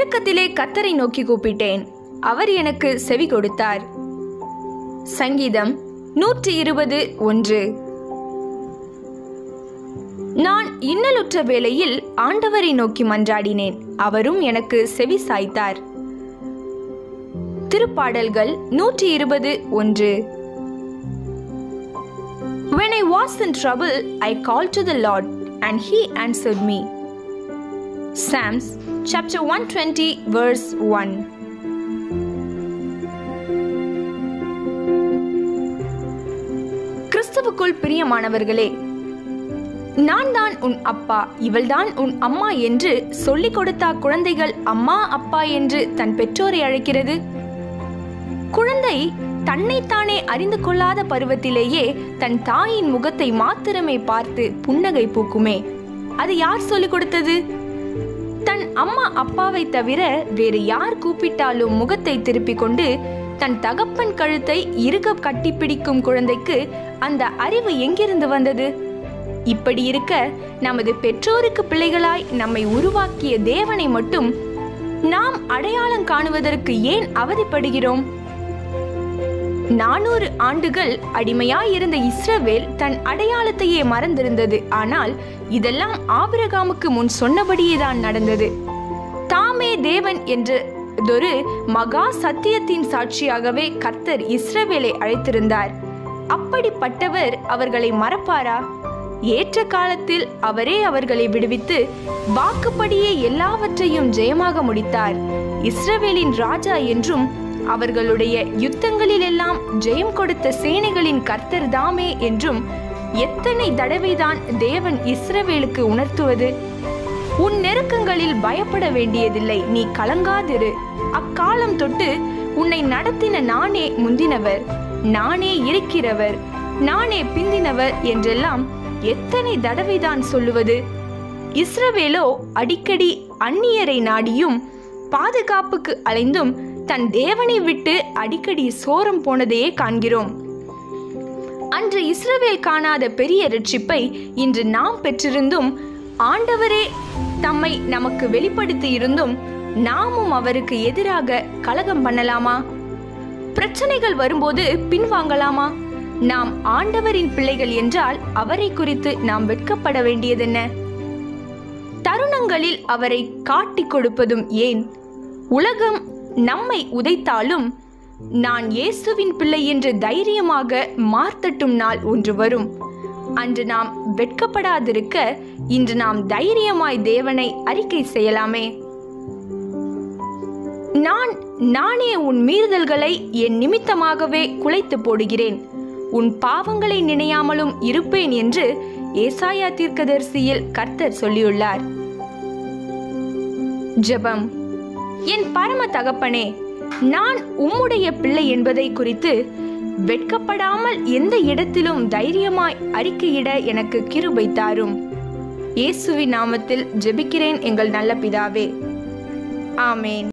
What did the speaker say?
நெருக்கத்திலே கத்தரை நோக்கி கூப்பிட்டேன் அவர் எனக்கு செவி கொடுத்தார் சங்கீதம் நூற்றி இருபது ஒன்று நான் இன்னலுற்ற வேளையில் ஆண்டவரை நோக்கி மன்றாடினேன் அவரும் எனக்கு செவி சாய்த்தார் திருப்பாடல்கள் நூற்றி இருபது ஒன்று When I was in trouble, I called to the Lord, and He answered me. Psalms chapter 120, verse 1. கிறிஸ்துவுக்குள் பிரியமானவர்களே நான் தான் உன் அப்பா இவள்தான் உன் அம்மா என்று சொல்லிக் கொடுத்தா குழந்தைகள் அம்மா அப்பா என்று தன் பெற்றோரை அழைக்கிறது குழந்தை தன்னைத்தானே அறிந்து கொள்ளாத பருவத்திலேயே தன் தாயின் முகத்தை மாத்திரமே பார்த்து புன்னகை பூக்குமே அது யார் சொல்லிக் கொடுத்தது தன் அம்மா அப்பாவை தவிர வேறு யார் கூப்பிட்டாலும் முகத்தை திருப்பிக் கொண்டு தன் தகப்பன் கழுத்தை இறுக கட்டிப்பிடிக்கும் குழந்தைக்கு அந்த அறிவு எங்கிருந்து வந்தது இப்படி இருக்க நமது பெற்றோருக்கு பிள்ளைகளாய் நம்மை உருவாக்கிய தேவனை மட்டும் நாம் அடையாளம் காணுவதற்கு ஏன் அவதிப்படுகிறோம் நானூறு ஆண்டுகள் அடிமையாயிருந்த இஸ்ரவேல் தன் அடையாளத்தையே மறந்திருந்தது ஆனால் இதெல்லாம் ஆபிரகாமுக்கு முன் சொன்னபடியே தான் நடந்தது தாமே தேவன் என்றதொரு மகா சத்தியத்தின் சாட்சியாகவே கர்த்தர் இஸ்ரவேலை அழைத்திருந்தார் அப்படிப்பட்டவர் அவர்களை மறப்பாரா ஏற்ற காலத்தில் அவரே அவர்களை விடுவித்து வாக்குப்படியே எல்லாவற்றையும் ஜெயமாக முடித்தார் இஸ்ரவேலின் ராஜா என்றும் அவர்களுடைய யுத்தங்களிலெல்லாம் ஜெயம் கொடுத்த சேனைகளின் கர்த்தர் தாமே என்றும் எத்தனை தடவைதான் தேவன் இஸ்ரவேலுக்கு உணர்த்துவது உன் நெருக்கங்களில் பயப்பட வேண்டியதில்லை நீ கலங்காதிரு அக்காலம் தொட்டு உன்னை நடத்தின நானே முந்தினவர் நானே இருக்கிறவர் நானே பிந்தினவர் என்றெல்லாம் எத்தனை தடவைதான் சொல்லுவது இஸ்ரவேலோ அடிக்கடி அந்நியரை நாடியும் பாதுகாப்புக்கு அலைந்தும் தன் தேவனை விட்டு அடிக்கடி சோரம் போனதையே காண்கிறோம் அன்று இஸ்ரவேல் காணாத பெரிய ரட்சிப்பை இன்று நாம் பெற்றிருந்தும் ஆண்டவரே தம்மை நமக்கு வெளிப்படுத்தி இருந்தும் நாமும் அவருக்கு எதிராக கலகம் பண்ணலாமா பிரச்சனைகள் வரும்போது பின்வாங்கலாமா நாம் ஆண்டவரின் பிள்ளைகள் என்றால் அவரை குறித்து நாம் வெட்கப்பட வேண்டியதென்ன தருணங்களில் அவரை காட்டிக் கொடுப்பதும் ஏன் உலகம் நம்மை உதைத்தாலும் நான் இயேசுவின் பிள்ளை என்று தைரியமாக மார்த்தட்டும் நாள் ஒன்று வரும் அன்று நாம் வெட்கப்படாதிருக்க இன்று நாம் தைரியமாய் தேவனை அறிக்கை செய்யலாமே நான் நானே உன் மீறுதல்களை என் நிமித்தமாகவே குலைத்து போடுகிறேன் உன் பாவங்களை நினையாமலும் இருப்பேன் என்று ஏசாயா தீர்க்கதரிசியில் கர்த்தர் சொல்லியுள்ளார் ஜெபம் என் பரம தகப்பனே நான் உம்முடைய பிள்ளை என்பதை குறித்து வெட்கப்படாமல் எந்த இடத்திலும் தைரியமாய் அறிக்கையிட எனக்கு கிருபை தாரும் இயேசுவின் நாமத்தில் ஜெபிக்கிறேன் எங்கள் நல்ல பிதாவே ஆமேன்